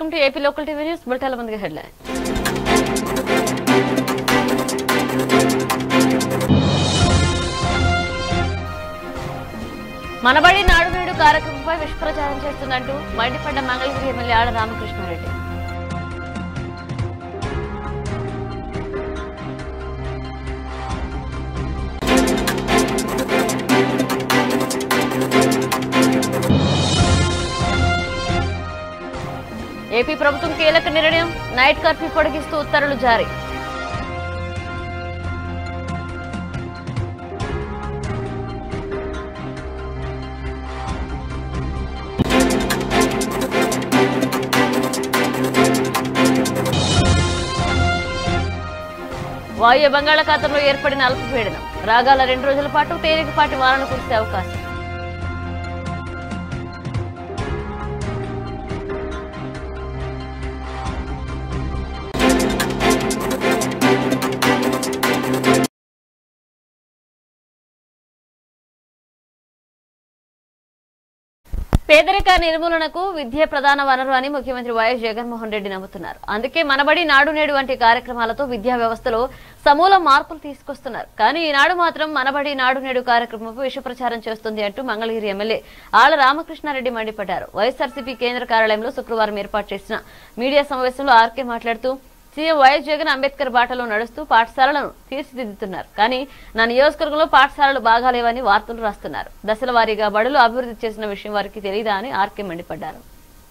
Welcome to AP local TV news బులెటిన్ల ముందుగా headline మనబడి నాడు నేడు కార్యక్రమంపై విష్ప్రచారం చేస్తుందంటూ మైండిపడ్డ మంగళగిరి ఎమ్మెల్యే ఆడ రామకృష్ణారెడ్డి ఏపీ ప్రభుత్వం కీలక నిర్ణయం నైట్ కర్ఫ్యూ పొడిగిస్తూ ఉత్తర్వులు జారీ వాయు బంగాళాఖాతంలో ఏర్పడిన అల్పపీడనం రాగాల రెండు రోజుల పాటు తేలికపాటి వానలు కురిసే అవకాశం పేదరిక నిర్మూలనకు విద్య ప్రధాన వనరు అని ముఖ్యమంత్రి వైఎస్ జగన్మోహన్ రెడ్డి నమ్ముతున్నారు అందుకే మనబడి నాడు నేడు వంటి కార్యక్రమాలతో విద్యా వ్యవస్థలో సమూల మార్పులు తీసుకొస్తున్నారు కానీ ఈనాడు మాత్రం మనబడి నాడు నేడు కార్యక్రమంపై విష ప్రచారం చేస్తుంది అంటూ మంగళగిరి ఎమ్మెల్యే ఆళ్ల రామకృష్ణారెడ్డి మండిపడ్డారు వైఎస్ఆర్సీపీ కేంద్ర కార్యాలయంలో శుక్రవారం ఏర్పాటు చేసిన మీడియా సమావేశంలో ఆర్కే మాట్లాడుతూ సీఎం వైఎస్ జగన్ అంబేద్కర్ బాటలో నడుస్తూ పాఠశాలలను తీర్చిదిద్దుతున్నారు కానీ నా నియోజకవర్గంలో పాఠశాలలు బాగాలేవని వార్తలు రాస్తున్నారు దశల వారీగా బడులు అభివృద్ధి చేసిన విషయం వారికి తెలియదా అని ఆర్కే మండిపడ్డారు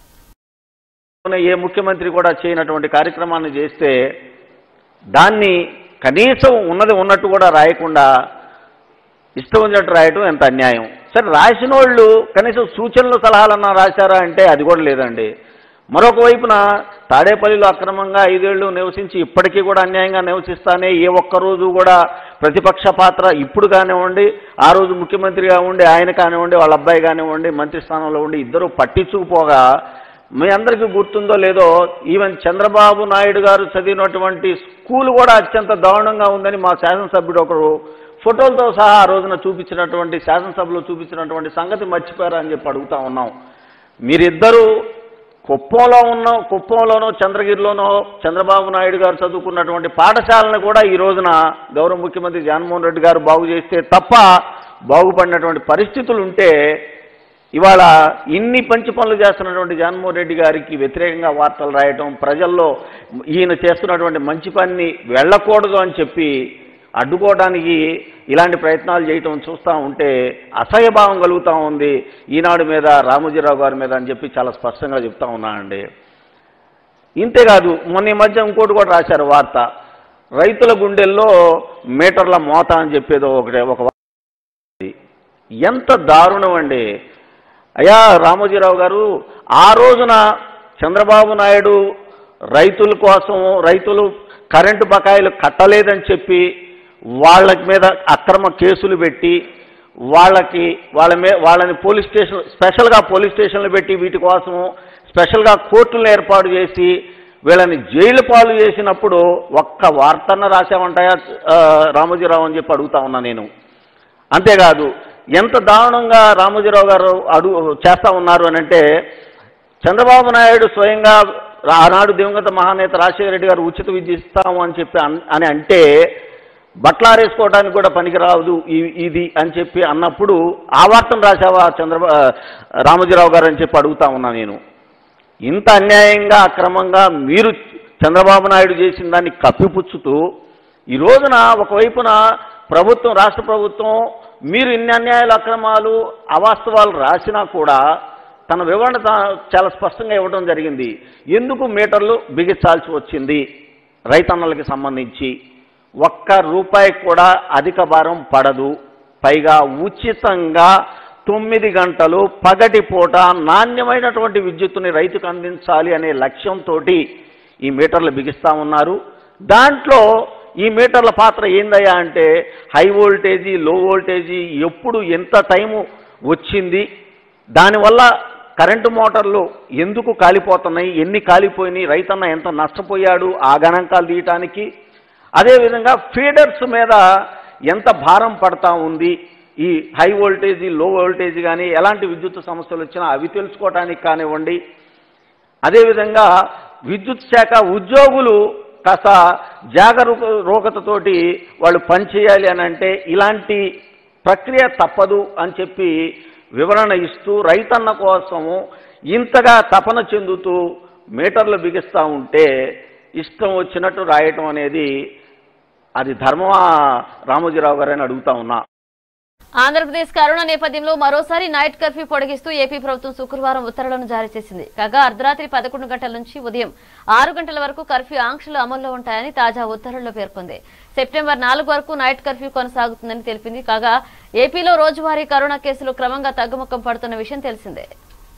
ఏ ముఖ్యమంత్రి కూడా చేయనటువంటి కార్యక్రమాన్ని చేస్తే దాన్ని కనీసం ఉన్నది ఉన్నట్టు కూడా రాయకుండా ఇష్టం వచ్చినట్టు రాయటం ఎంత అన్యాయం సరే రాసిన వాళ్ళు కనీసం సూచనలు సలహాలన్నా రాశారా అంటే అది కూడా లేదండి మరొక వైపున తాడేపల్లిలో అక్రమంగా ఐదేళ్లు నివసించి ఇప్పటికీ కూడా అన్యాయంగా నివసిస్తానే ఏ ఒక్క రోజు కూడా ప్రతిపక్ష పాత్ర ఇప్పుడు కానివ్వండి ఆ రోజు ముఖ్యమంత్రిగా ఉండి ఆయన కానివ్వండి వాళ్ళ అబ్బాయి కానివ్వండి మంత్రి స్థానంలో ఉండి ఇద్దరు పట్టించుకుపోగా మీ అందరికీ గుర్తుందో లేదో ఈవెన్ చంద్రబాబు నాయుడు గారు చదివినటువంటి స్కూల్ కూడా అత్యంత దారుణంగా ఉందని మా శాసనసభ్యుడు ఒకరు ఫోటోలతో సహా ఆ రోజున చూపించినటువంటి శాసనసభలో చూపించినటువంటి సంగతి మర్చిపోయారా అని చెప్పి అడుగుతా ఉన్నాం మీరిద్దరూ కుప్పంలో ఉన్న కుప్పంలోనో చంద్రగిరిలోనో చంద్రబాబు నాయుడు గారు చదువుకున్నటువంటి పాఠశాలను కూడా ఈ రోజున గౌరవ ముఖ్యమంత్రి జగన్మోహన్ రెడ్డి గారు బాగు చేస్తే తప్ప బాగుపడినటువంటి పరిస్థితులు ఉంటే ఇవాళ ఇన్ని పంచి పనులు చేస్తున్నటువంటి జగన్మోహన్ రెడ్డి గారికి వ్యతిరేకంగా వార్తలు రాయటం ప్రజల్లో ఈయన చేస్తున్నటువంటి మంచి పని వెళ్ళకూడదు అని చెప్పి అడ్డుకోవడానికి ఇలాంటి ప్రయత్నాలు చేయటం చూస్తూ ఉంటే అసహ్యభావం కలుగుతూ ఉంది ఈనాడు మీద రామోజీరావు గారి మీద అని చెప్పి చాలా స్పష్టంగా చెప్తా ఉన్నానండి ఇంతేకాదు మొన్న ఈ మధ్య ఇంకోటి కూడా రాశారు వార్త రైతుల గుండెల్లో మీటర్ల మోత అని చెప్పేదో ఒకటి ఒక వార్త ఉంది. ఎంత దారుణం అండి అయ్యా రామోజీరావు గారు ఆ రోజున చంద్రబాబు నాయుడు రైతుల కోసం రైతులు కరెంటు బకాయిలు కట్టలేదని చెప్పి వాళ్ళ మీద అక్రమ కేసులు పెట్టి వాళ్ళకి వాళ్ళ మీద వాళ్ళని పోలీస్ స్టేషన్ స్పెషల్గా పోలీస్ స్టేషన్లు పెట్టి వీటి కోసం స్పెషల్గా కోర్టులను ఏర్పాటు చేసి వీళ్ళని జైలు పాలు చేసినప్పుడు ఒక్క వార్తన్న రాసామంటాయా ఆ, రామోజీరావు అని చెప్పి అడుగుతా ఉన్నా నేను అంతేకాదు ఎంత దారుణంగా రామోజీరావు గారు అడుగు చేస్తా ఉన్నారు అని అంటే చంద్రబాబు నాయుడు స్వయంగా ఆనాడు దివంగత మహానేత రాజశేఖర రెడ్డి గారు ఉచిత విద్య ఇస్తాము అని చెప్పి అన్- అని అంటే బట్టలారేసుకోవడానికి కూడా పనికిరాదు ఈ- ఇది అని చెప్పి అన్నప్పుడు ఆ వార్తను రాశావా చంద్రబా రామోజీరావు గారు అని చెప్పి అడుగుతా ఉన్నా నేను ఇంత అన్యాయంగా అక్రమంగా మీరు చంద్రబాబు నాయుడు చేసిన దాన్ని కప్పిపుచ్చుతూ ఈ రోజున ఒకవైపున ప్రభుత్వం రాష్ట్ర ప్రభుత్వం మీరు ఇన్ని అన్యాయాలు అక్రమాలు అవాస్తవాలు రాసినా కూడా తన వివరణ తా- చాలా స్పష్టంగా ఇవ్వడం జరిగింది ఎందుకు మీటర్లు బిగించాల్సి వచ్చింది రైతన్నలకి సంబంధించి ఒక్క రూపాయి కూడా అధిక భారం పడదు పైగా ఉచితంగా తొమ్మిది గంటలు పగటి పూట నాణ్యమైనటువంటి విద్యుత్తుని రైతుకు అందించాలి అనే లక్ష్యంతో ఈ మీటర్లు బిగిస్తా ఉన్నారు దాంట్లో ఈ మీటర్ల పాత్ర ఏందయ్యా అంటే హై వోల్టేజీ లో వోల్టేజీ ఎప్పుడు ఎంత టైము వచ్చింది దానివల్ల కరెంటు మోటార్లు ఎందుకు కాలిపోతున్నాయి ఎన్ని కాలిపోయినాయి రైతన్న ఎంత నష్టపోయాడు ఆ గణాంకాలు తీయటానికి అదేవిధంగా ఫీడర్స్ మీద ఎంత భారం పడతా ఉంది ఈ హై వోల్టేజీ లో వోల్టేజ్ కానీ ఎలాంటి విద్యుత్ సమస్యలు వచ్చినా అవి తెలుసుకోవడానికి కానివ్వండి అదేవిధంగా విద్యుత్ శాఖ ఉద్యోగులు కాస్త జాగరూకతతోటి వాళ్ళు పనిచేయాలి అని అంటే ఇలాంటి ప్రక్రియ తప్పదు అని చెప్పి వివరణ ఇస్తూ రైతన్న కోసము ఇంతగా తపన చెందుతూ మీటర్లు బిగిస్తూ ఉంటే ఇష్టం వచ్చినట్టు రాయటం అనేది అది ధర్మమా రామోజీరావు గారని అడుగుతా ఉన్నా ఆంధ్రప్రదేశ్ కరోనా నేపథ్యంలో మరోసారి నైట్ కర్ఫ్యూ పొడిగిస్తూ ఏపీ ప్రభుత్వం శుక్రవారం ఉత్తర్వులను జారీ చేసింది కాగా అర్ధరాత్రి పదకొండు గంటల నుంచి ఉదయం ఆరు గంటల వరకు కర్ఫ్యూ ఆంక్షలు అమల్లో ఉంటాయని తాజా ఉత్తర్వుల్లో పేర్కొంది సెప్టెంబర్ నాలుగు వరకు నైట్ కర్ఫ్యూ కొనసాగుతుందని తెలిపింది కాగా ఏపీలో రోజువారీ కరోనా కేసులు క్రమంగా తగ్గుముఖం పడుతున్న విషయం తెలిసిందే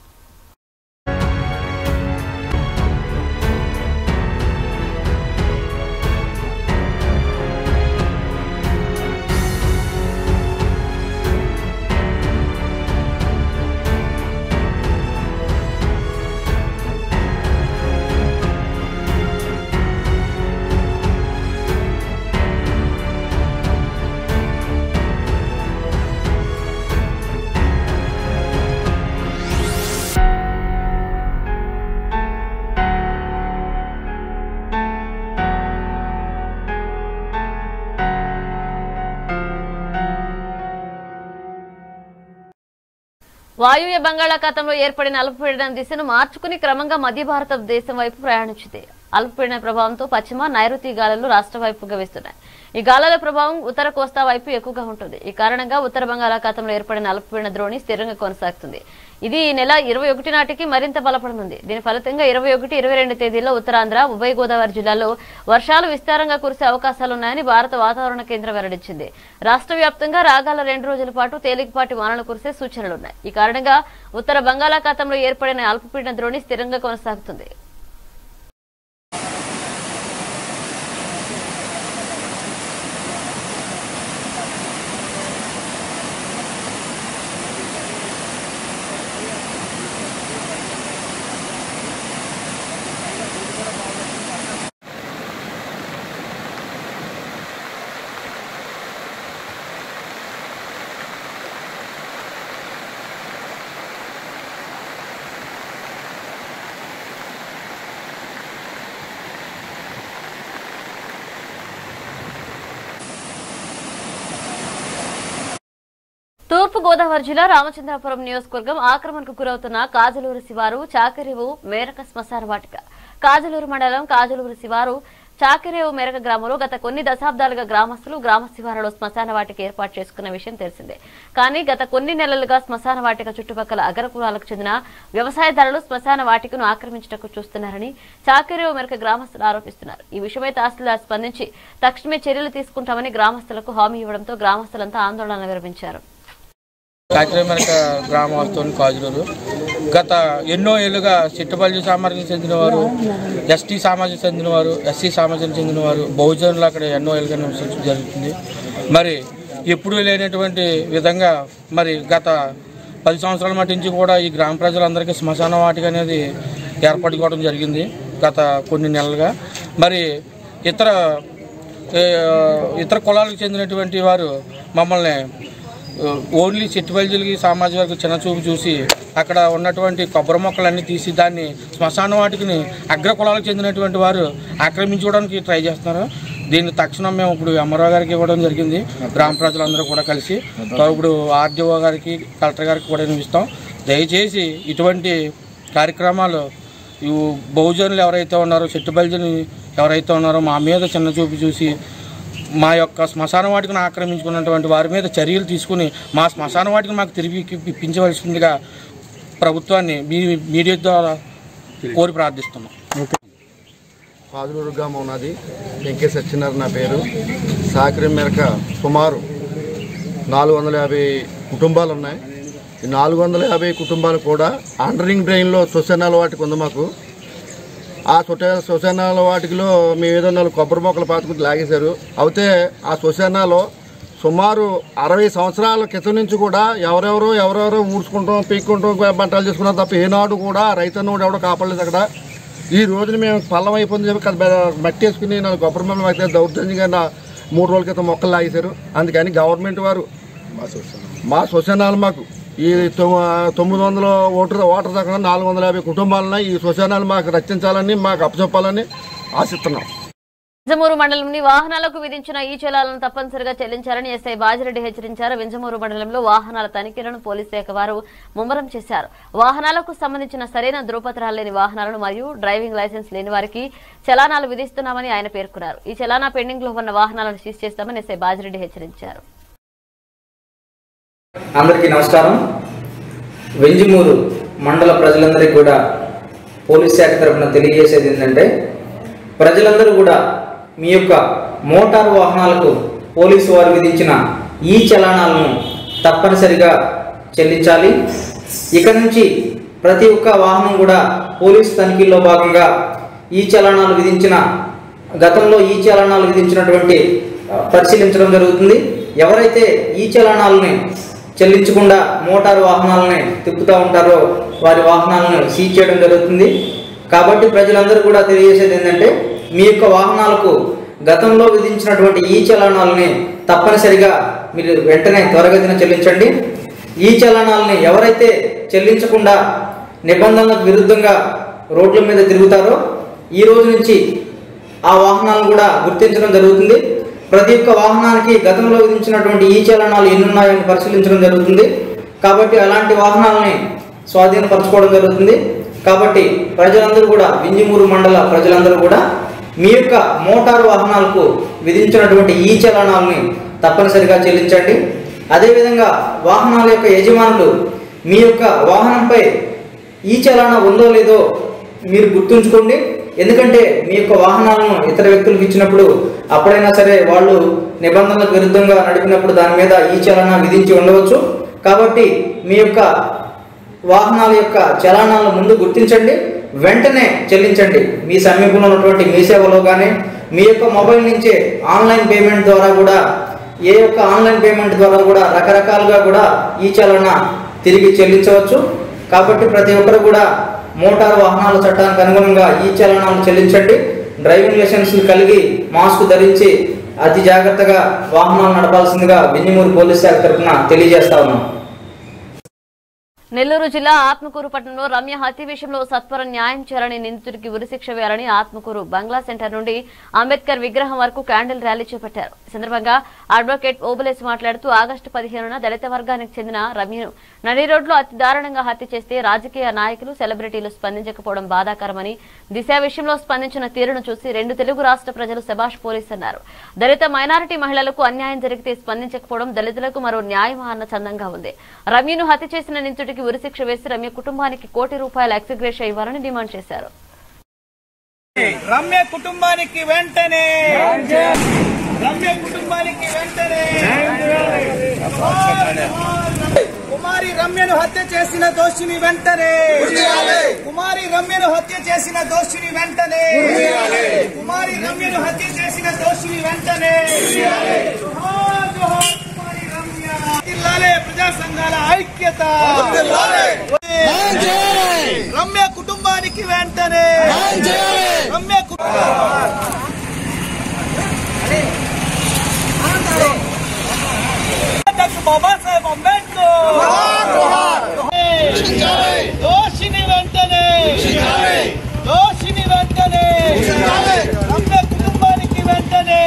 వాయువ్య బంగాళాఖాతంలో ఏర్పడిన అల్పపీడనం దిశను మార్చుకుని క్రమంగా మధ్య భారతదేశం వైపు ప్రయాణించింది అల్పపీడన ప్రభావంతో పశ్చిమ నైరుతి గాలులు రాష్ట్ర వైపుగా వీస్తున్నాయి ఈ గాలుల ప్రభావం ఉత్తర కోస్తా వైపు ఎక్కువగా ఉంటుంది ఈ కారణంగా ఉత్తర బంగాళాఖాతంలో ఏర్పడిన అల్పపీడన ద్రోణి స్థిరంగా కొనసాగుతుంది ఇది ఈ నెల ఇరవై ఒకటి నాటికి మరింత బలపడనుంది దీని ఫలితంగా ఇరవై ఒకటి ఇరవై రెండు తేదీల్లో ఉత్తరాంధ్ర ఉభయ గోదావరి జిల్లాల్లో వర్షాలు విస్తారంగా కురిసే అవకాశాలున్నాయని భారత వాతావరణ కేంద్రం వెల్లడించింది రాష్ట్ర వ్యాప్తంగా రాగాల రెండు రోజుల పాటు తేలికపాటి వానలు కురిసే సూచనలున్నాయి ఈ కారణంగా ఉత్తర బంగాళాఖాతంలో ఏర్పడిన అల్పపీడన ద్రోణి స్థిరంగా కొనసాగుతుంది తూర్పు గోదావరి జిల్లా రామచంద్రాపురం నియోజకవర్గం ఆక్రమణకు గురవుతున్న కాజలూరు శివారు చాకరేవు మేరక శ్మశాన వాటిక కాజలూరు మండలం కాజలూరు శివారు చాకరేవు మేరక గ్రామంలో గత కొన్ని దశాబ్దాలుగా గ్రామస్తులు గ్రామ శివారులో శ్మశాన వాటిక ఏర్పాటు చేసుకున్న విషయం తెలిసిందే కానీ గత కొన్ని నెలలుగా శ్మశాన వాటిక చుట్టుపక్కల అగ్రకులాలకు చెందిన వ్యవసాయదారులు శ్మశాన వాటికను ఆక్రమించటకు చూస్తున్నారని చాకరేవు మేరక గ్రామస్తులు ఆరోపిస్తున్నారు ఈ విషయమై తహసీల్దార్ స్పందించి తక్షణమే చర్యలు తీసుకుంటామని గ్రామస్తులకు హామీ ఇవ్వడంతో గ్రామస్తులంతా ఆందోళన విరమించారు కాకిరేమరక గ్రామస్తుని కాజులూరు గత ఎన్నో ఏళ్ళుగా చిట్టుపల్లి సామాజిక చెందినవారు ఎస్టీ సామాజిక చెందినవారు ఎస్సీ సామాజిక చెందినవారు బహుజనులు అక్కడ ఎన్నో ఏళ్ళుగా నివసించడం జరుగుతుంది మరి ఎప్పుడూ లేనటువంటి విధంగా మరి గత పది సంవత్సరాల మట్టి నుంచి కూడా ఈ గ్రామ ప్రజలందరికీ శ్మశాన వాటిక అనేది ఏర్పడుకోవడం జరిగింది గత కొన్ని నెలలుగా మరి ఇతర ఏ, ఇతర కులాలకు చెందినటువంటి వారు మమ్మల్ని ఓన్లీ చెట్టుబల్జీలకి సామాజిక వర్గ చిన్న చూపు చూసి అక్కడ ఉన్నటువంటి కొబ్బరి మొక్కలన్నీ తీసి దాన్ని శ్మశాన వాటికి అగ్ర కులాలకు చెందినటువంటి వారు ఆక్రమించుకోవడానికి ట్రై చేస్తున్నారు దీన్ని తక్షణం మేము ఇప్పుడు ఎంఆర్ఓ గారికి ఇవ్వడం జరిగింది గ్రామ ప్రజలందరూ కూడా కలిసి ఇప్పుడు ఆర్డీఓ గారికి కలెక్టర్ గారికి కూడా ఇస్తాం దయచేసి ఇటువంటి కార్యక్రమాలు ఈ బహుజనులు ఎవరైతే ఉన్నారో చెట్టుబల్జని ఎవరైతే ఉన్నారో మా మీద చిన్న చూపు చూసి మా యొక్క శ్మశాన వాటికను ఆక్రమించుకున్నటువంటి వారి మీద చర్యలు తీసుకుని మా శ్మశాన వాటిని మాకు తిరిగి ఇప్పించవలసిందిగా ప్రభుత్వాన్ని మీ మీడియా ద్వారా కోరి ప్రార్థిస్తున్నాం పాదులూరుగా ఉన్నది వెంకటే సత్యనారాయణ నా పేరు సాకరి మేరకు సుమారు నాలుగు వందల యాభై కుటుంబాలు ఉన్నాయి ఈ నాలుగు వందల యాభై కుటుంబాలు కూడా అండరింగ్ డ్రైన్లో శ్వసనాల వాటికి ఉంది మాకు ఆ శ్వస శ్వసనాల వాటికిలో మేము ఏదో నాలుగు కొబ్బరి మొక్కలు పాతుకుని లాగేశారు అయితే ఆ శ్వసనాలో సుమారు అరవై సంవత్సరాల క్రితం నుంచి కూడా ఎవరెవరో ఎవరెవరో ఊడ్చుకుంటాం పీక్కుంటాం పంటలు చేసుకున్నాం తప్ప ఏనాడు కూడా రైతన్నోడు ఎవడో కాపాడలేదు అక్కడ ఈ రోజున మేము పల్లం అయిపోయింది చెప్పి కదా మట్టి వేసుకుని నా కొబ్బరి మొక్కలు అయితే దౌర్జన్యంగా నా మూడు రోజుల క్రితం మొక్కలు లాగేశారు అందుకని గవర్నమెంట్ వారు మా శ్వసనాలు మాకు ఈ తొమ్మి- తొమ్మిది వందల ఓటర్ ఓటర్ దాకా నాలుగు వందల యాభై కుటుంబాలను ఈ శ్మశానాలు మాకు రక్షించాలని మాకు అప్పచెప్పాలని ఆశిస్తున్నాం వింజమూరు మండలంని వాహనాలకు విధించిన ఈ చలాలను తప్పనిసరిగా చెల్లించాలని ఎస్ఐ బాజిరెడ్డి హెచ్చరించారు వింజమూరు మండలంలో వాహనాల తనిఖీలను పోలీస్ శాఖ వారు ముమ్మరం చేశారు వాహనాలకు సంబంధించిన సరైన ధృవపత్రాలు లేని వాహనాలను మరియు డ్రైవింగ్ లైసెన్స్ లేని వారికి చలానాలు విధిస్తున్నామని ఆయన పేర్కొన్నారు ఈ చలానా పెండింగ్ లో ఉన్న వాహనాలను సీజ్ చేస్తామని ఎస్ఐ బాజిరెడ్డి హెచ్చరించారు అందరికీ నమస్కారం వెంజిమూరు మండల ప్రజలందరికీ కూడా పోలీస్ శాఖ తరఫున తెలియజేసేది ఏంటంటే ప్రజలందరూ కూడా మీ యొక్క మోటారు వాహనాలకు పోలీసు వారు విధించిన ఈ చలానాలను తప్పనిసరిగా చెల్లించాలి ఇక నుంచి ప్రతి ఒక్క వాహనం కూడా పోలీసు తనిఖీల్లో భాగంగా ఈ చలానాలు విధించిన గతంలో ఈ చలానాలు విధించినటువంటి ఆ, పరిశీలించడం జరుగుతుంది ఎవరైతే ఈ చలానాలని చెల్లించకుండా మోటారు వాహనాలని తిప్పుతూ ఉంటారో వారి వాహనాలను సీజ్ చేయడం జరుగుతుంది కాబట్టి ప్రజలందరూ కూడా తెలియజేసేది ఏంటంటే మీ యొక్క వాహనాలకు గతంలో విధించినటువంటి ఈ చలానాలని తప్పనిసరిగా మీరు వెంటనే త్వరగతిన చెల్లించండి ఈ చలనాలని ఎవరైతే చెల్లించకుండా నిబంధనలకు విరుద్ధంగా రోడ్ల మీద తిరుగుతారో ఈ రోజు నుంచి ఆ వాహనాలను కూడా గుర్తించడం జరుగుతుంది ప్రతి ఒక్క వాహనానికి గతంలో విధించినటువంటి ఈ చలనాలు ఎన్ని ఉన్నాయని పరిశీలించడం జరుగుతుంది కాబట్టి అలాంటి వాహనాలని స్వాధీనపరచుకోవడం జరుగుతుంది కాబట్టి ప్రజలందరూ కూడా వింజిమూరు మండల ప్రజలందరూ కూడా మీ యొక్క మోటారు వాహనాలకు విధించినటువంటి ఈ చలనాలని తప్పనిసరిగా చెల్లించండి అదేవిధంగా వాహనాల యొక్క యజమానులు మీ యొక్క వాహనంపై ఈ చలానా ఉందో లేదో మీరు గుర్తుంచుకోండి ఎందుకంటే మీ యొక్క వాహనాలను ఇతర వ్యక్తులకు ఇచ్చినప్పుడు అప్పుడైనా సరే వాళ్ళు నిబంధనలకు విరుద్ధంగా నడిపినప్పుడు దాని మీద ఈ చలానా విధించి ఉండవచ్చు కాబట్టి మీ యొక్క వాహనాల యొక్క చలానాలను ముందు గుర్తించండి వెంటనే చెల్లించండి మీ సమీపంలో ఉన్నటువంటి మీ సేవలో కానీ మీ యొక్క మొబైల్ నుంచే ఆన్లైన్ పేమెంట్ ద్వారా కూడా ఏ యొక్క ఆన్లైన్ పేమెంట్ ద్వారా కూడా రకరకాలుగా కూడా ఈ చలన తిరిగి చెల్లించవచ్చు కాబట్టి ప్రతి ఒక్కరు కూడా మోటారు వాహనాల చట్టానికి అనుగుణంగా ఈ చలనాలు చెల్లించండి డ్రైవింగ్ లైసెన్స్ కలిగి మాస్క్ ధరించి అతి జాగ్రత్తగా వాహనాలు నడపాల్సిందిగా వింజమూరు పోలీస్ శాఖ తరఫున తెలియజేస్తా ఉన్నాం నెల్లూరు జిల్లా ఆత్మకూరు పట్టణంలో రమ్య హత్య విషయంలో సత్వర న్యాయం చేయాలని నిందితుడికి ఉరిశిక్ష వేయాలని ఆత్మకూరు బంగ్లా సెంటర్ నుండి అంబేద్కర్ విగ్రహం వరకు క్యాండిల్ ర్యాలీ చేపట్టారు ఈ సందర్భంగా అడ్వకేట్ ఓబులేసి మాట్లాడుతూ ఆగస్టు పదిహేనున దళిత వర్గానికి చెందిన రమ్యను నడి రోడ్లో అతి దారుణంగా హత్య చేస్తే రాజకీయ నాయకులు సెలబ్రిటీలు స్పందించకపోవడం బాధాకరమని దిశ విషయంలో స్పందించిన తీరును చూసి రెండు తెలుగు రాష్ట్ర ప్రజలు శబాష్ పోలీస్ అన్నారు దళిత మైనారిటీ మహిళలకు అన్యాయం జరిగితే స్పందించకపోవడం దళితులకు మరో న్యాయమా అన్న చందంగా ఉంది రమ్యను హత్య చేసిన నిందితుడికి ఉరిశిక్ష వేసి రమ్య కుటుంబానికి కోటి రూపాయల ఎక్స్గ్రేష ఇవ్వాలని డిమాండ్ చేశారు రమ్య కుటుంబానికి వెంటనే రమ్య కుటుంబానికి వెంటనే కుమారి రమ్యను హత్య చేసిన దోషిని వెంటనే కుమారి రమ్యను హత్య చేసిన దోషిని వెంటనే కుమారి రమ్యను హత్య చేసిన దోషిని వెంటనే జోహార్, జోహార్ కుమారి రమ్య. జిల్లాలే ప్రజా సంఘాల ఐక్యత రమ్య కుటుంబానికి వెంటనే రమ్య కు- డాక్టర్ బాబాసాహెబ్ అంబేద్కర్ దోషిని వెంటనే దోషిని వెంటనే రమ్య కుటుంబానికి వెంటనే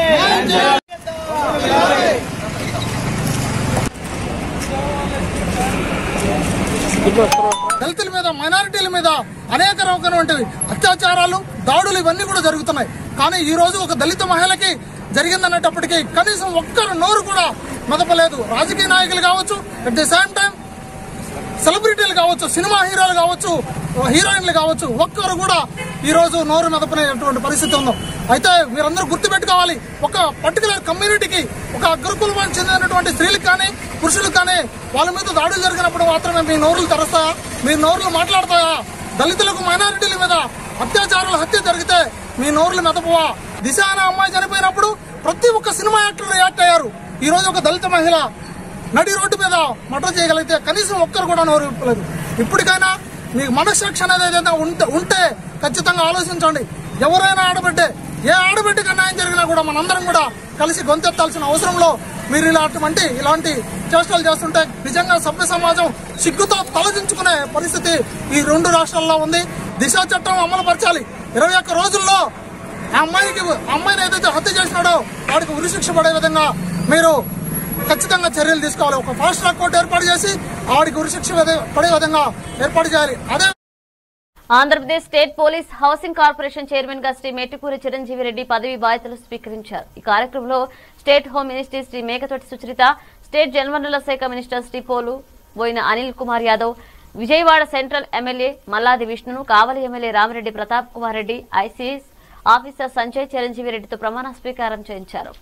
దళితుల మీద మైనారిటీల మీద అనేక రకమైనటువంటి అత్యాచారాలు దాడులు ఇవన్నీ కూడా జరుగుతున్నాయి కానీ ఈ రోజు ఒక దళిత మహిళకి జరిగిందనేటప్పటికీ కనీసం ఒక్కరు నోరు కూడా మెదపలేదు రాజకీయ నాయకులు కావచ్చు అట్ ది సేమ్ టైం సెలబ్రిటీలు కావచ్చు సినిమా హీరోలు కావచ్చు హీరోయిన్లు కావచ్చు ఒక్కరు కూడా ఈ రోజు నోరు మెదపనేటువంటి పరిస్థితి ఉంది అయితే మీరందరూ గుర్తుపెట్టుకోవాలి ఒక పర్టికులర్ కమ్యూనిటీకి ఒక అగ్రకులానికి చెందినటువంటి స్త్రీలకు కానీ పురుషులకు కానీ వాళ్ళ మీద దాడులు జరిగినప్పుడు మాత్రమే మీ నోరులు తెరస్తాయా మీ నోరులు మాట్లాడతాయా దళితులకు మైనారిటీల మీద అత్యాచారాలు హత్య జరిగితే మీ నోరులు మెదపవా దిశ అనే అమ్మాయి చనిపోయినప్పుడు ప్రతి ఒక్క సినిమా యాక్టర్ రియాక్ట్ అయ్యారు ఈ రోజు ఒక దళిత మహిళ నడి రోడ్డు మీద మర్డర్ చేయగలిగితే కనీసం ఒక్కరు కూడా నోరు విప్పలేదు ఇప్పటికైనా మీకు మనస్సాక్షి అనేది ఏదైనా ఉంటే ఉంటే ఖచ్చితంగా ఆలోచించండి ఎవరైనా ఆడబిడ్డే ఏ ఆడబిడ్డకి అన్యాయం జరిగినా కూడా మనందరం కూడా కలిసి గొంతెత్తాల్సిన అవసరంలో మీరు ఇలాంటి ఇలాంటి చేష్టలు చేస్తుంటే నిజంగా సభ్య సమాజం సిగ్గుతో తలదించుకునే పరిస్థితి ఈ రెండు రాష్ట్రాల్లో ఉంది దిశ చట్టం అమలు పరచాలి ఇరవై ఒక్క రోజుల్లో ఆ అమ్మాయికి ఆ అమ్మాయిని ఏదైతే హత్య చేసినాడో వాడికి ఉరిశిక్ష పడే విధంగా మీరు ఖచ్చితంగా చర్యలు తీసుకోవాలి ఒక ఫాస్ట్ ట్రాక్ కోర్టు ఏర్పాటు చేసి వాడికి ఉరిశిక్ష విధ- పడే విధంగా ఏర్పాటు చేయాలి అదే Andhra Pradesh state police housing corporation chairman గా శ్రీ మెట్టుకూరి చిరంజీవి రెడ్డి పదవి బాధ్యతలు స్వీకరించారు ఈ కార్యక్రమంలో state home minister Shri Mekathoti Sucharitha state జలవనరుల శాఖ minister Shri Poluboina Anil Kumar Yadav Vijayawada central MLA Malladi విష్ణును Kavali MLA Ramireddy Pratap Kumar Reddy ICS officer Sanjay Chiranjeevi రెడ్డితో ప్రమాణ స్వీకారం చేయించారు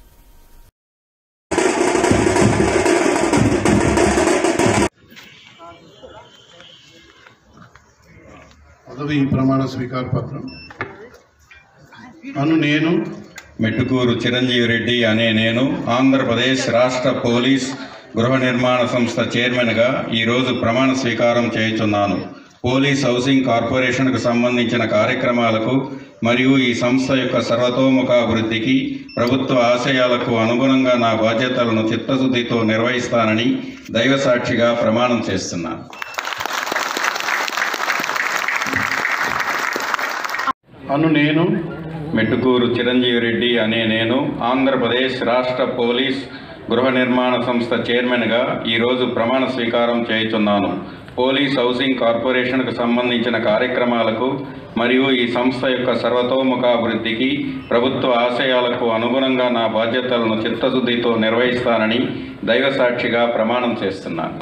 పదవి ప్రమాణ స్వీకార పత్రం అను నేను మెట్టుకూరు చిరంజీవి రెడ్డి అనే నేను ఆంధ్రప్రదేశ్ రాష్ట్ర పోలీస్ గృహ నిర్మాణ సంస్థ చైర్మన్గా ఈరోజు ప్రమాణ స్వీకారం చేయుచున్నాను పోలీస్ హౌసింగ్ కార్పొరేషన్కు సంబంధించిన కార్యక్రమాలకు మరియు ఈ సంస్థ యొక్క సర్వతోముఖాభివృద్ధికి ప్రభుత్వ ఆశయాలకు అనుగుణంగా నా బాధ్యతలను చిత్తశుద్ధితో నిర్వహిస్తానని దైవసాక్షిగా ప్రమాణం చేస్తున్నాను అను నేను మెట్టుకూరు చిరంజీవి రెడ్డి అనే నేను ఆంధ్రప్రదేశ్ రాష్ట్ర పోలీస్ గృహ నిర్మాణ సంస్థ చైర్మన్గా ఈరోజు ప్రమాణ స్వీకారం చేయుచున్నాను పోలీస్ హౌసింగ్ కార్పొరేషన్కు సంబంధించిన కార్యక్రమాలకు మరియు ఈ సంస్థ యొక్క సర్వతోముఖాభివృద్ధికి ప్రభుత్వ ఆశయాలకు అనుగుణంగా నా బాధ్యతలను చిత్తశుద్ధితో నిర్వహిస్తానని దైవసాక్షిగా ప్రమాణం చేస్తున్నాను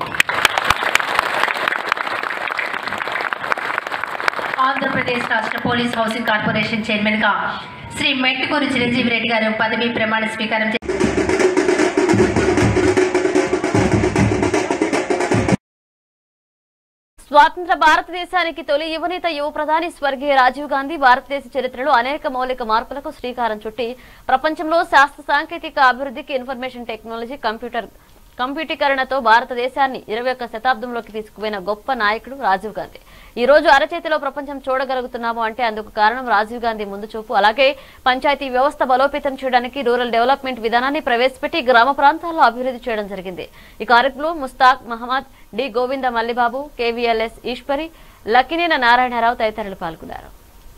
ఆంధ్రప్రదేశ్ రాష్ట్ర పోలీస్ హౌసింగ్ కార్పొరేషన్ చైర్మన్ గా శ్రీ మెట్టుకూరు చిరంజీవి రెడ్డి గారు పదవి ప్రమాణ స్వీకారం చేశారు. స్వాతంత్ర భారతదేశానికి తొలి యువనేత యువ ప్రధాని స్వర్గీయ రాజీవ్ గాంధీ భారతదేశ చరిత్రలో అనేక మౌలిక మార్పులకు శ్రీకారం చుట్టి ప్రపంచంలో శాస్త్ర సాంకేతిక అభివృద్ధికి ఇన్ఫర్మేషన్ టెక్నాలజీ కంప్యూటర్ కంప్యూటీకరణతో భారతదేశాన్ని ఇరవై ఒక్క శతాబ్దంలోకి తీసుకుపోయిన గొప్ప నాయకుడు రాజీవ్ గాంధీ ఈ రోజు అరచేతిలో ప్రపంచం చూడగలుగుతున్నాము అంటే అందుకు కారణం రాజీవ్ గాంధీ ముందు చూపు అలాగే పంచాయతీ వ్యవస్థ బలోపేతం చేయడానికి రూరల్ డెవలప్మెంట్ విధానాన్ని ప్రవేశపెట్టి గ్రామ ప్రాంతాల్లో అభివృద్ధి చేయడం జరిగింది ఈ కార్యక్రమంలో ముస్తాక్ మహమ్మద్ డి గోవింద మల్లిబాబు కేవీఎల్ఎస్ ఈశ్వరి లక్కినేన నారాయణరావు తదితరులు పాల్గొన్నారు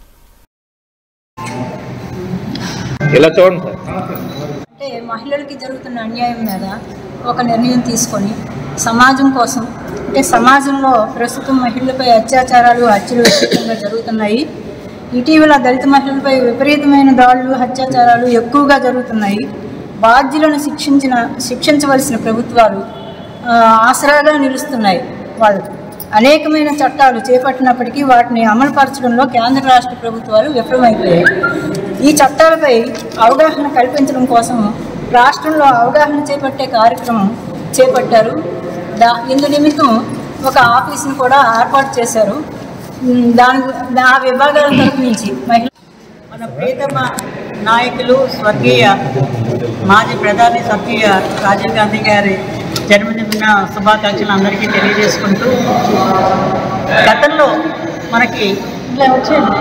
ఇలా చూడండి అంటే మహిళలకి జరుగుతున్న అన్యాయం మీద ఒక నిర్ణయం తీసుకొని సమాజం కోసం అంటే సమాజంలో ప్రస్తుతం మహిళలపై అత్యాచారాలు హత్యలు విపరీతంగా జరుగుతున్నాయి ఇటీవల దళిత మహిళలపై విపరీతమైన దాడులు అత్యాచారాలు ఎక్కువగా జరుగుతున్నాయి బాధ్యులను శిక్షించిన శిక్షించవలసిన ప్రభుత్వాలు ఆ, ఆసరాగా నిలుస్తున్నాయి వాళ్ళు అనేకమైన చట్టాలు చేపట్టినప్పటికీ వాటిని అమలుపరచడంలో కేంద్ర రాష్ట్ర ప్రభుత్వాలు విఫలమైపోయాయి ఈ చట్టాలపై అవగాహన కల్పించడం కోసం రాష్ట్రంలో అవగాహన చేపట్టే కార్యక్రమం చేపట్టారు దా ఇందు నిమిత్తం ఒక ఆఫీస్ని కూడా ఏర్పాటు చేశారు ఉమ్, దాని ఆ విభాగాల తరపు నుంచి మహిళ మన ప్రియతమ నాయకులు స్వర్గీయ మాజీ ప్రధాని స్వర్గీయ రాజీవ్ గాంధీ గారి జన్మదిన శుభాకాంక్షలు అందరికీ తెలియజేసుకుంటూ గతంలో మనకి ఇట్లా వచ్చేయండి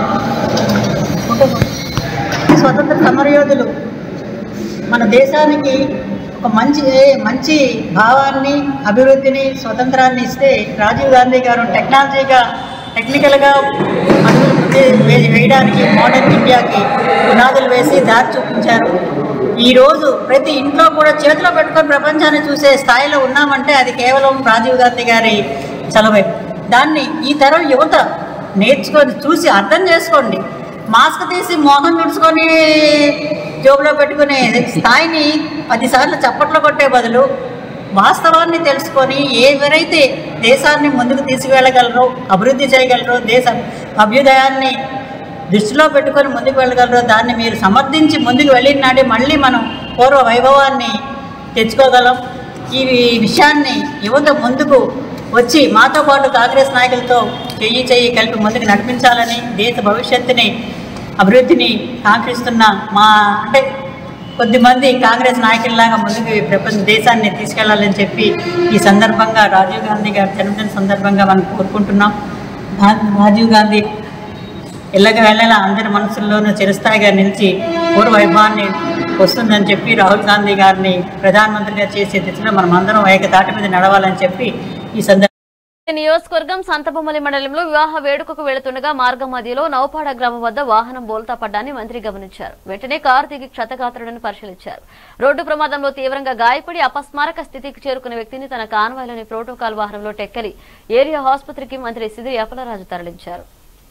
స్వతంత్ర సమరయోధులు మన దేశానికి ఒక మంచి మంచి భావాన్ని అభివృద్ధిని స్వతంత్రాన్ని ఇస్తే రాజీవ్ గాంధీ గారు టెక్నాలజీగా టెక్నికల్గా అడుగులు ముందే వే- వేయడానికి మోడర్న్ ఇండియాకి పునాదులు వేసి దారి చూపించారు ఈరోజు ప్రతి ఇంట్లో కూడా చేతిలో పెట్టుకొని ప్రపంచాన్ని చూసే స్థాయిలో ఉన్నామంటే అది కేవలం రాజీవ్ గాంధీ గారి చలవే దాన్ని ఈ తరం యువత నేర్చుకొని చూసి అర్థం చేసుకోండి మాస్క్ తీసి మోహం తుడుచుకొని జోబులో పెట్టుకునే స్థాయిని పదిసార్లు చప్పట్లు కొట్టే బదులు వాస్తవాన్ని తెలుసుకొని ఎవరైతే దేశాన్ని ముందుకు తీసుకువెళ్ళగలరో అభివృద్ధి చేయగలరో దేశ అభ్యుదయాన్ని దృష్టిలో పెట్టుకొని ముందుకు వెళ్ళగలరో దాన్ని మీరు సమర్థించి ముందుకు వెళ్ళిన నాడే మళ్ళీ మనం పూర్వ వైభవాన్ని తెచ్చుకోగలం ఈ విషయాన్ని యువత ముందుకు వచ్చి మాతో పాటు కాంగ్రెస్ నాయకులతో చెయ్యి చెయ్యి కలిపి ముందుకు నడిపించాలని దేశ భవిష్యత్తుని అభివృద్ధిని కాంక్షిస్తున్న మా అంటే కొద్దిమంది కాంగ్రెస్ నాయకుల్లాగా ముందుకు ప్రపంచ దేశాన్ని తీసుకెళ్లాలని చెప్పి ఈ సందర్భంగా రాజీవ్ గాంధీ గారి జన్మదిన సందర్భంగా మనం కోరుకుంటున్నాం రా- రాజీవ్ గాంధీ ఇళ్ళకి వెళ్ళేలా అందరి మనసుల్లోనూ చిరస్థాయిగా నిలిచి పూర్వవైభవాన్ని వస్తుందని చెప్పి రాహుల్ గాంధీ గారిని ప్రధానమంత్రిగా చేసే దిశలో మనం అందరం ఏకతాటి మీద నడవాలని చెప్పి ఈ సందర్భంగా నియోజకవర్గం సంతబొమ్మలి మండలంలో వివాహ వేడుకకు వెళుతుండగా మార్గం మధ్యలో నౌపాడ గ్రామం వద్ద వాహనం బోల్తా పడ్డాన్ని మంత్రి గమనించారు వెంటనే కారు దిగి క్షతగాత్రుడని పరిశీలించారు రోడ్డు ప్రమాదంలో తీవ్రంగా గాయపడి అపస్మారక స్థితికి చేరుకున్న వ్యక్తిని తన కాన్వాయ్లోని ప్రోటోకాల్ వాహనంలో టెక్కలి ఏరియా ఆసుపత్రికి మంత్రి సిదిరి అప్పలరాజు తరలించారు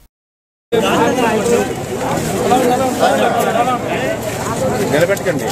నిలబెట్టకండి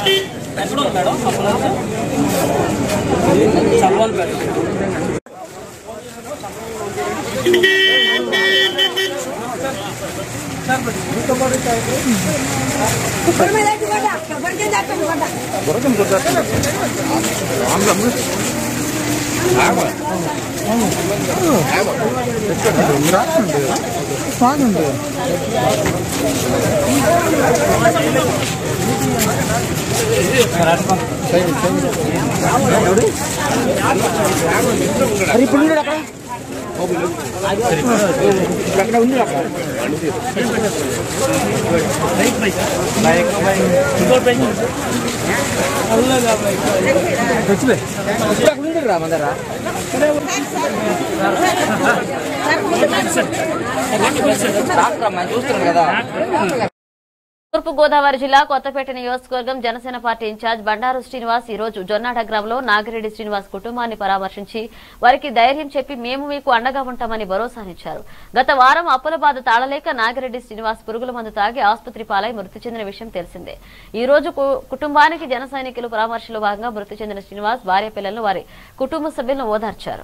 అక్కడ ఉంది అక్కడ చూస్తున్నాను కదా తూర్పు గోదావరి జిల్లా కొత్తపేట నియోజకవర్గం జనసేన పార్టీ ఇన్ఛార్జ్ బండారు శ్రీనివాస్ ఈ రోజు జొన్నాడ గ్రామంలో నాగిరెడ్డి శ్రీనివాస్ కుటుంబాన్ని పరామర్శించి వారికి ధైర్యం చెప్పి మేము మీకు అండగా ఉంటామని భరోసానిచ్చారు గత వారం అప్పుల బాధ తాళలేక నాగిరెడ్డి శ్రీనివాస్ పురుగుల మందు తాగి ఆసుపత్రి పాలై మృతి చెందిన విషయం తెలిసిందే ఈ రోజు కు- కుటుంబానికి జన సైనికులు పరామర్శలో భాగంగా మృతి చెందిన శ్రీనివాస్ భార్య పిల్లలను వారి కుటుంబ సభ్యులను ఓదార్చారు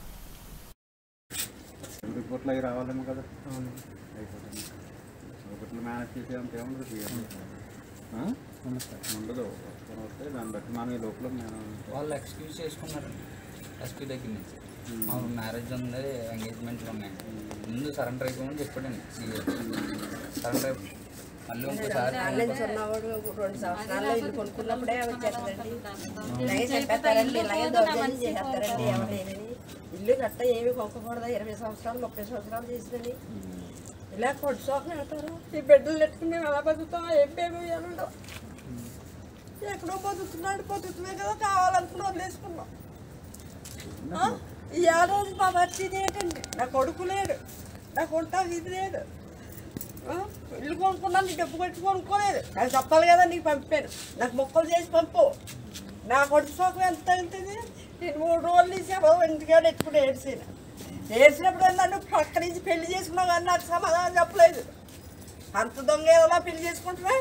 రిపోర్ట్లు అవి రావాలేమో కదా అయిపోతుంది ఒకటి మేనేజ్ చేసే అంత ఏముండదు ఆ? ఉండదు వస్తుకొని వస్తే దాన్ని బట్టి మనం ఈ లోపల మేము వాళ్ళు ఎక్స్క్యూజ్ చేసుకున్నారు ఎస్పీ దగ్గర నుంచి మా మ్యారేజ్ ఉంది ఎంగేజ్మెంట్లు ఉన్నాయి ముందు సరెండర్ అయిపోమని చెప్పాడండి సీఏ సరెండర్ అయిపో మళ్ళీ ఇంకోసారి రెండు సంవత్సరాల్లో ఇల్లు కొనుక్కున్నప్పుడే వచ్చేస్తారండి ఇలాగే చెప్పేస్తారండి ఇలాగే దౌర్జన్యం చేసేస్తారండి ఎవరైనా ఇల్లు కట్ట ఏమి కొనుక్కకూడదు ఇరవై సంవత్సరాలు ముప్పై సంవత్సరాలు చేసిందని ఇలా కొట్టు సోకం పెడతారు ఈ బిడ్డలు పెట్టుకుని మేము ఎలా బతుకుతాం ఏం పేరు ఉండవు ఎక్కడో బతుకుతున్నాడు బతుకుతుమే కదా కావాలనుకుని వదిలేసుకున్నాం ఆ? ఈ ఏడాది మా పరిస్థితి ఏంటండి నా కొడుకు లేడు నా కొంటా ఇది లేదు ఆ? ఇల్లు కొనుక్కున్నాను నీ డబ్బు కట్టి కొనుక్కోలేదు నాకు చెప్పాలి కదా నీకు పంపాను నాకు మొక్కలు చేసి పంపు నా కొడుకు సోకం ఎంత అవుతుంది నేను మూడు రోజులు నుంచి ఎవరో ఇంటికాడ ఎట్టుకుని ఏడ్చిన ఏడ్చినప్పుడు నన్ను పక్క నుంచి పెళ్లి చేసుకున్నావు కానీ నాకు సమాధానం చెప్పలేదు అంత దొంగ ఏదైనా పెళ్లి చేసుకుంటున్నా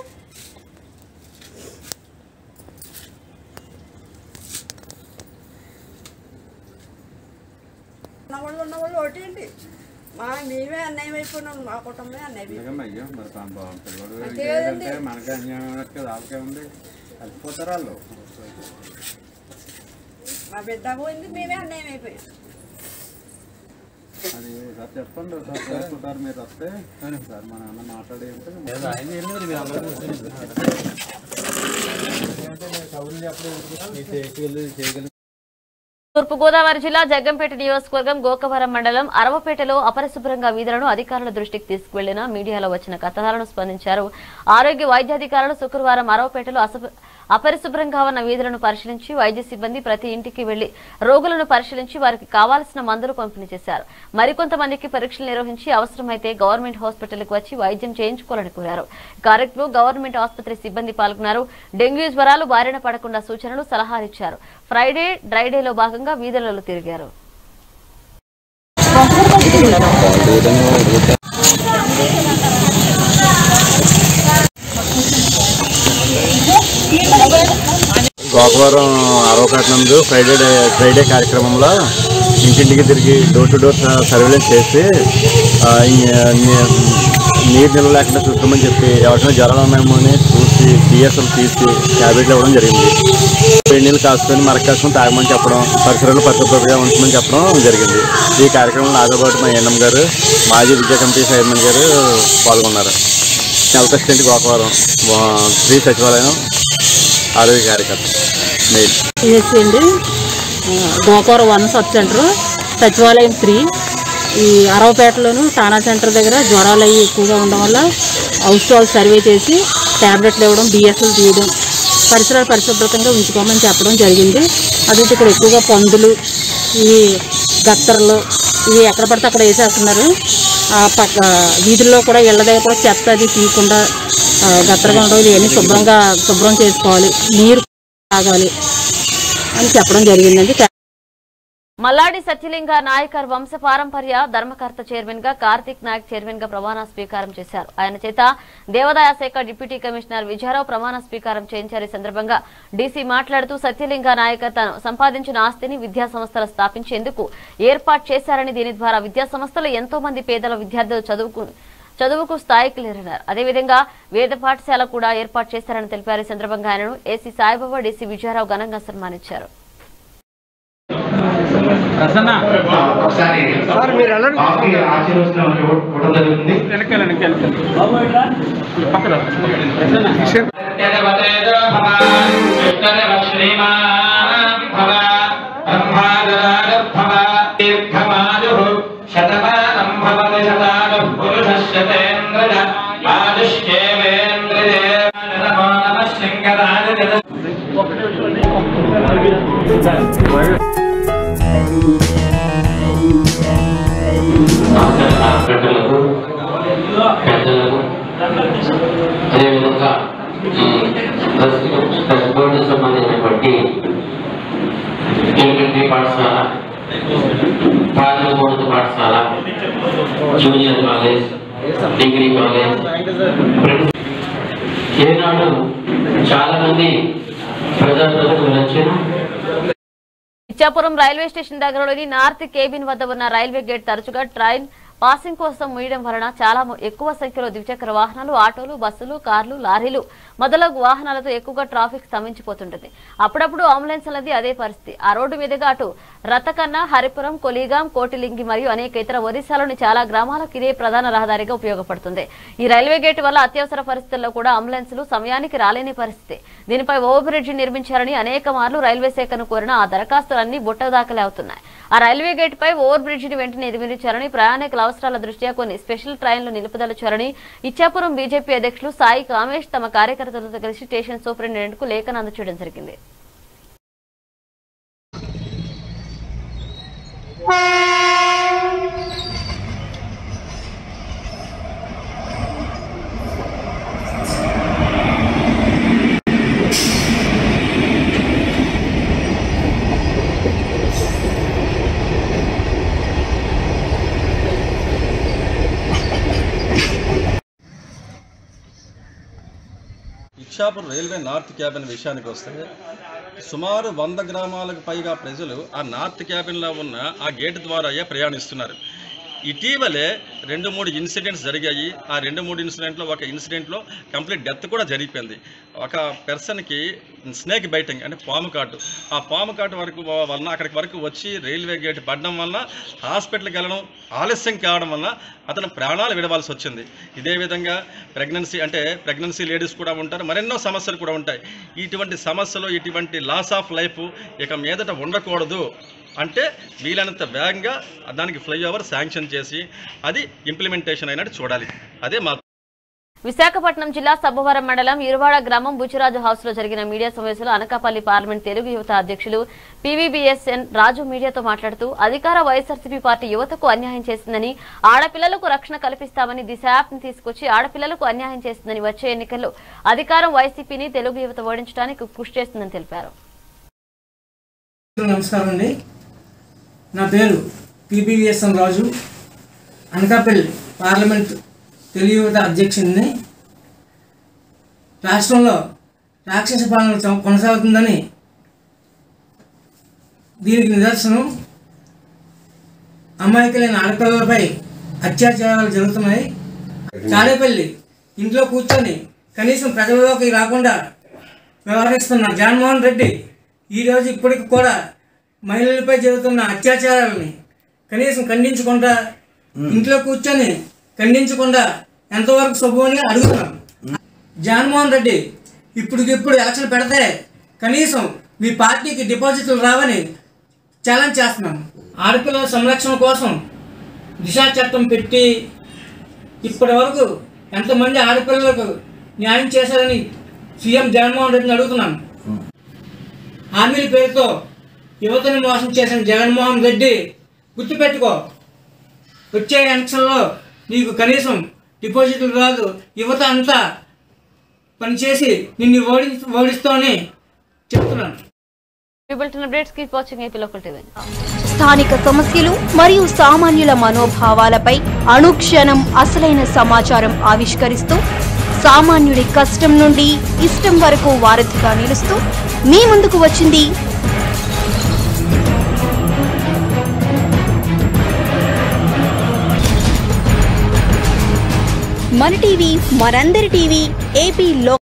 ఉన్నవాళ్ళు ఉన్నవాళ్ళు ఒకటేంటి మా మేమే అన్యాయం అయిపోయినాం మా కుటుంబమే అన్యాయం అయిపోయింది. నిజంగా అయ్యో మరి పాపం బాగుంటుంది వాడు అంతే లేదంటే కదండి. మనకి అన్యాయం అన్నట్టు కదా వాళ్ళకే ఉంది కలిసిపోతారు వాళ్ళు మా బిడ్డ పోయింది మేమే అన్యాయం అయిపోయాం అది ఒకసారి చెప్పండి ఒకసారి చేసుకుంటారు మీరు వస్తే సార్ మా నాన్న మాట్లాడి ఉంటే తూర్పు గోదావరి జిల్లా జగ్గంపేట నియోజకవర్గం గోకవరం మండలం అరవపేటలో అపరిశుభ్రంగా వీధులను అధికారుల దృష్టికి తీసుకువెళ్లిన మీడియాలో వచ్చిన కథనాలను స్పందించారు ఆరోగ్య వైద్యాధికారులు శుక్రవారం అరవపేటలో అసభ- అపరిశుభ్రంగా ఉన్న వీధులను పరిశీలించి వైద్య సిబ్బంది ప్రతి ఇంటికి వెళ్లి రోగులను పరిశీలించి వారికి కావాల్సిన మందులు పంపిణీ చేశారు మరికొంతమందికి పరీక్షలు నిర్వహించి అవసరమైతే గవర్నమెంట్ హాస్పిటల్కు వచ్చి వైద్యం చేయించుకోవాలని కోరారు ఈ కార్యక్రమంలో గవర్నమెంట్ ఆసుపత్రి సిబ్బంది పాల్గొన్నారు డెంగ్యూ జ్వరాలు బారిన పడకుండా సూచనలు సలహాలు ఇచ్చారు ఫ్రైడే డ్రైడేలో భాగంగా వీధులలో తిరిగారు గోకవరం అరవపేట నందు ఫ్రైడే డే- ఫ్రైడే కార్యక్రమంలో ఇంటింటికి తిరిగి డోర్ టు డోర్ సర్వేలెన్స్ చేసి ఆ, ఈ, నీ- నీరు నిల్వ లేకుండా చూసుకోమని చెప్పి ఎవరికైనా జ్వరాలు ఉన్నాయేమో అని చూసి సిఎస్ఎల్ తీసి ట్యాబ్లెట్లు ఇవ్వడం జరిగింది వేడి నీళ్ళు కాసుకొని మరక కాసుకొని తాగమని చెప్పడం పరిసరాలు పరిశుభ్రంగా ఉంచమని చెప్పడం జరిగింది ఈ కార్యక్రమంలో నాతో పాటు మా ఎన్ఎం గారు మాజీ విద్యా కమిటీ చైర్మన్ గారు పాల్గొన్నారు హెల్త్ అసిస్టెంట్ గోకవరం వా- శ్రీ సచివాలయం ఆరోగ్య కార్యకర్త మెయిల్ ఏసీ అండి గోకవరం వన్ సబ్ సెంటర్ సచివాలయం త్రీ ఈ అరవపేటలోను టానా సెంటర్ దగ్గర జ్వరాలు అవి ఎక్కువగా ఉండడం వల్ల హౌస్ టు హౌస్ సర్వే చేసి ట్యాబ్లెట్లు ఇవ్వడం బిఎస్ఎల్ తీయడం పరిసరాలు పరిశుభ్రతంగా ఉంచుకోమని చెప్పడం జరిగింది అది ఇక్కడ ఎక్కువగా పందులు ఇవి గత్తర్లు ఇవి ఎక్కడ పడితే అక్కడ వేసేస్తున్నారు ఆ పక్క వీధుల్లో కూడా ఇళ్ళ దగ్గర కూడా చెత్త అది తీయకుండా ఆ, గత్తరగా ఉండవు ఇవన్నీ శుభ్రంగా శుభ్రం చేసుకోవాలి నీరు తాగాలి అని చెప్పడం జరిగిందండి మల్లాడి సత్యలింగ నాయకర్ వంశ పారంపర్య ధర్మకర్త చైర్మన్ గా కార్తిక్ నాయక్ చైర్మన్ గా ప్రమాణ స్వీకారం చేశారు ఆయన చేత దేవాదాయ శాఖ డిప్యూటీ కమిషనర్ విజయరావు ప్రమాణ స్వీకారం చేయించారు ఈ సందర్భంగా డీసీ మాట్లాడుతూ సత్యలింగ నాయకర్ తాను సంపాదించిన ఆస్తిని విద్యా సంస్థలు స్థాపించేందుకు ఏర్పాటు చేశారని దీని ద్వారా విద్యా సంస్థలు ఎంతో మంది పేదల విద్యార్థులు చదువుకు చదువుకు స్థాయికి లేరన్నారు అదేవిధంగా వేద పాఠశాల కూడా ఏర్పాటు చేశారని తెలిపారు ఈ సందర్భంగా ఆయనను ఏసీ సాయిబాబా డీసీ విజయరావు ఘనంగా సన్మానించారు సార్ మీరు వెళ్ళండి పెట్టలకు పెద్దలకు అదేవిధంగా ఈ ట్రస్ట్ బోర్డు సంబంధించినటువంటి ఎలిమెంటరీ పాఠశాల ప్రాథమికోన్నత పాఠశాల జూనియర్ కాలేజ్ డిగ్రీ కాలేజ్ ఏనాడు చాలా మంది ప్రజాప్రతినిధులు వచ్చారు ఇచ్చాపురం రైల్వే స్టేషన్ దగ్గరలోని నార్త్ కేబిన్ వద్ద ఉన్న రైల్వే గేట్ తరచుగా ట్రైన్ పాసింగ్ కోసం మూయడం వలన చాలా మ- ఎక్కువ సంఖ్యలో ద్విచక్ర వాహనాలు ఆటోలు బస్సులు కార్లు లారీలు మొదలగు వాహనాలతో ఎక్కువగా ట్రాఫిక్ స్తంభించిపోతుంటుంది అప్పుడప్పుడు అంబులెన్స్ అనేది అదే పరిస్థితి ఆ రోడ్డు మీదుగా అటు రతకన్న హరిపురం కొలిగాం కోటిలింగి మరియు అనేక ఇతర ఒరిస్సాలోని చాలా గ్రామాలకు ఇదే ప్రధాన రహదారిగా ఉపయోగపడుతుంది ఈ రైల్వే గేట్ వల్ల అత్యవసర పరిస్థితుల్లో కూడా అంబులెన్సులు సమయానికి రాలేని పరిస్థితి దీనిపై ఓవర్ బ్రిడ్జి నిర్మించాలని అనేక మార్లు రైల్వే శాఖను కోరిన ఆ దరఖాస్తులన్నీ బుట్ట దాఖలే అవుతున్నాయి ఆ రైల్వే గేట్ పై ఓవర్ బ్రిడ్జిని వెంటనే నిర్మించాలని ప్రయాణికుల అవసరాల దృష్ట్యా కొన్ని స్పెషల్ ట్రైన్లు నిలుపుదల చేయాలని ఇచ్చాపురం బీజేపీ అధ్యక్షులు సాయి కామేష్ తమ కార్యకర్తలతో కలిసి స్టేషన్ సూపరింటెండెంట్ కు లేఖను అందచేయడం జరిగింది ఇచ్చాపురం రైల్వే నార్త్ క్యాబిన్ విషయానికి వస్తే సుమారు వంద గ్రామాలకు పైగా ప్రజలు ఆ నార్త్ క్యాబిన్లో ఉన్న ఆ గేట్ ద్వారాయే ప్రయాణిస్తున్నారు ఇటీవలే రెండు మూడు ఇన్సిడెంట్స్ జరిగాయి ఆ రెండు మూడు ఇన్సిడెంట్లో ఒక ఇన్సిడెంట్లో కంప్లీట్ డెత్ కూడా జరిగిపోయింది ఒక పర్సన్కి స్నేక్ బైటింగ్ అంటే పాము కాటు ఆ పాము కాటు వరకు వలన అక్కడికి వరకు వచ్చి రైల్వే గేట్ పడడం వలన హాస్పిటల్కి వెళ్ళడం ఆలస్యం కావడం వలన అతను ప్రాణాలు విడవాల్సి వచ్చింది ఇదే విధంగా ప్రెగ్నెన్సీ అంటే ప్రెగ్నెన్సీ లేడీస్ కూడా ఉంటారు మరెన్నో సమస్యలు కూడా ఉంటాయి ఇటువంటి సమస్యలు ఇటువంటి లాస్ ఆఫ్ లైఫ్ ఇక మీదట ఉండకూడదు అంటే వీలైనంత వేగంగా దానికి ఫ్లైఓవర్ శాంక్షన్ చేసి అది ఇంప్లిమెంటేషన్ అయినట్టు చూడాలి అదే మా విశాఖపట్నం జిల్లా సబ్బవరం మండలం ఇరువాడ గ్రామం బుచ్చిరాజు హౌస్ లో జరిగిన మీడియా సమావేశంలో అనకాపల్లి పార్లమెంట్ తెలుగు యువత అధ్యక్షులు పీవీబీఎస్ఎన్ రాజు మీడియాతో మాట్లాడుతూ అధికార వైఎస్ఆర్సీపీ పార్టీ యువతకు అన్యాయం చేసిందని ఆడపిల్లలకు రక్షణ కల్పిస్తామని దిశ యాప్ ని తీసుకొచ్చి ఆడపిల్లలకు అన్యాయం చేస్తుందని వచ్చే ఎన్నికల్లో అధికారం వైసీపీని తెలుగు యువత ఓడించడానికి కృషి చేస్తుందని తెలిపారు నమస్కారం అండి నా పేరు పిబివిఎస్ఎన్ రాజు అనకాపల్లి పార్లమెంట్ తెలుగు యువత అధ్యక్షుడిని రాష్ట్రంలో రాక్షస పాలన చ- కొనసాగుతుందని దీనికి నిదర్శనం అమాయకులైన ఆడపిల్లలపై అత్యాచారాలు జరుగుతున్నాయి చాలేపల్లి ఇంట్లో కూర్చొని కనీసం ప్రజలలోకి రాకుండా వ్యవహరిస్తున్న జగన్మోహన్ రెడ్డి ఈరోజు ఇప్పటికి కూడా మహిళలపై జరుగుతున్న అత్యాచారాలని కనీసం ఖండించకుండా ఇంట్లో కూర్చొని ఖండించకుండా ఎంతవరకు శుభమని అడుగుతున్నాం జగన్మోహన్ రెడ్డి ఇప్పటికిప్పుడు ఎలక్షన్ పెడితే కనీసం మీ పార్టీకి డిపాజిట్లు రావని ఛాలెంజ్ చేస్తున్నాం ఆడపిల్లల సంరక్షణ కోసం దిశా చట్టం పెట్టి ఇప్పటి వరకు ఎంతమంది ఆడపిల్లలకు న్యాయం చేశారని సీఎం జగన్మోహన్ రెడ్డిని అడుగుతున్నాను హామీల పేరుతో యువతని మోసం చేసిన జగన్మోహన్ రెడ్డి గుర్తుపెట్టుకో వచ్చే ఎలక్షన్లో నీకు కనీసం డిపాజిట్లు రాదు యువత అంతా పనిచేసి నిన్ను ఓడి ఓడిస్తామని చెప్తున్నాను bulletin updates keep watching AP local TV స్థానిక సమస్యలు మరియు సామాన్యుల మనోభావాలపై అనుక్షణం అసలైన సమాచారం ఆవిష్కరిస్తూ సామాన్యుడి కష్టం నుండి ఇష్టం వరకు వారధిగా నిలుస్తూ మీ ముందుకు వచ్చింది మన టీవీ మనందరి టీవీ ఏపీ లో